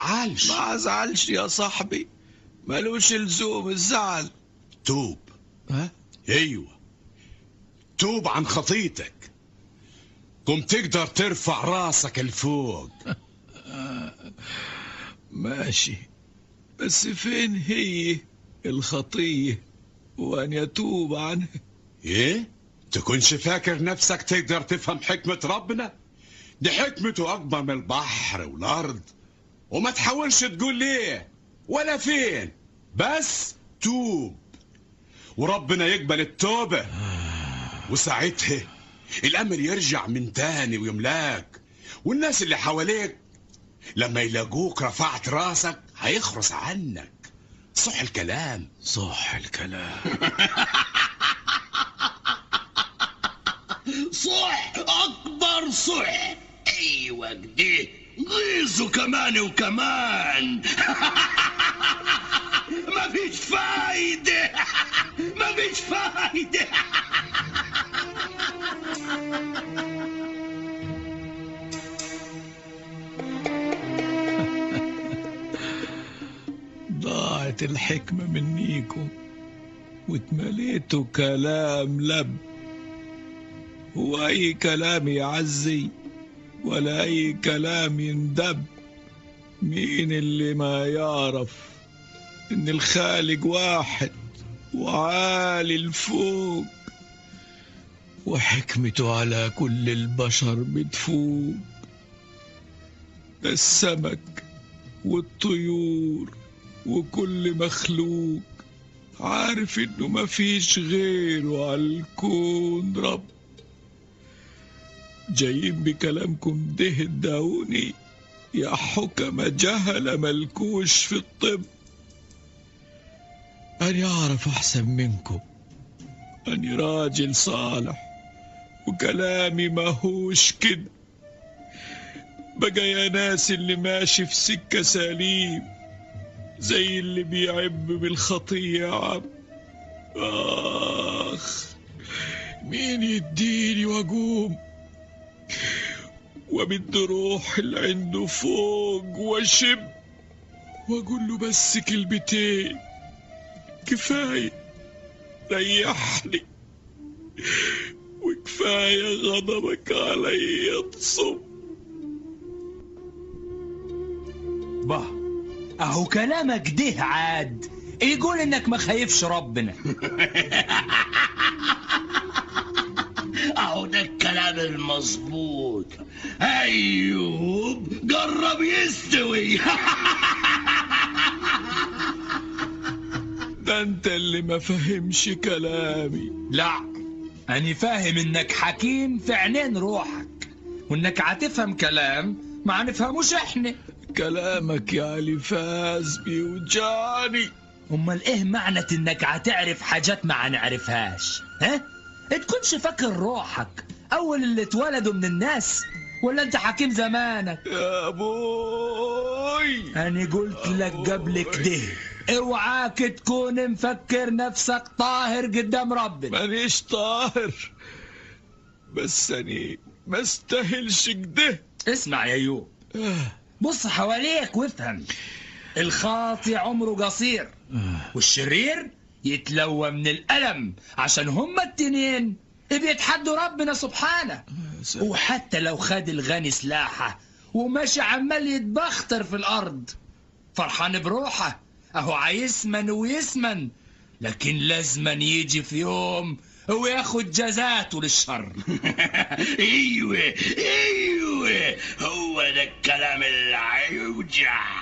عالش ما ازعلش يا صاحبي ملوش لزوم الزعل توب ها ايوه توب عن خطيتك قم تقدر ترفع راسك لفوق ماشي بس فين هي الخطية وأن يتوب عنها ايه تكونش فاكر نفسك تقدر تفهم حكمة ربنا دي حكمته أكبر من البحر والأرض وما تحاولش تقول ليه ولا فين بس توب وربنا يقبل التوبة وساعتها الأمر يرجع من تاني ويملاك والناس اللي حواليك لما يلاقوك رفعت راسك هيخرس عنك صح الكلام صح الكلام صح اكبر صح ايوه كده غيظوا كمان وكمان مفيش فايدة مفيش فايدة ضاعت الحكمة منيكم واتمليتوا كلام لب هو أي كلام يعزي ولا أي كلام يندب مين اللي ما يعرف إن الخالق واحد وعالي الفوق وحكمته على كل البشر بتفوق السمك والطيور وكل مخلوق عارف انه مفيش غيره على الكون رب جايين بكلامكم ده تداوني يا حكم جهل ملكوش في الطب أنا أعرف أحسن منكم أني راجل صالح وكلامي ماهوش كده بقى يا ناس اللي ماشي في سكة سليم زي اللي بيعب بالخطية يا عم آخ مين يديني وأقوم وبد روح اللي عنده فوق وشب وأقول له بس كلمتين كفاية ريحني وكفاية غضبك علي تصب با اهو كلامك ده عاد يقول انك ما خايفش ربنا اهو ده الكلام المظبوط ايوب جرب يستوي ده انت اللي ما فهمش كلامي لا أنا فاهم إنك حكيم في عينين روحك وإنك هتفهم كلام ما هنفهموش إحنا كلامك يا علي فاز بيوجعني أمال إيه معنى إنك هتعرف حاجات ما هنعرفهاش ها؟ تكونش فاكر روحك أول اللي اتولدوا من الناس ولا أنت حكيم زمانك يا ابوي أنا قلت لك قبل كده اوعاك تكون مفكر نفسك طاهر قدام ربنا مانيش طاهر بس اني ما استاهلش كده اسمع يا ايوب بص حواليك وافهم الخاطي عمره قصير والشرير يتلوى من الألم عشان هما التنين بيتحدوا ربنا سبحانه وحتى لو خد الغني سلاحه وماشي عمال يتبختر في الأرض فرحان بروحه أهو عايسمن ويسمن لكن لازمن يجي في يوم وياخد جزاته للشر ايوه ايوه هو ده الكلام اللي هيوجع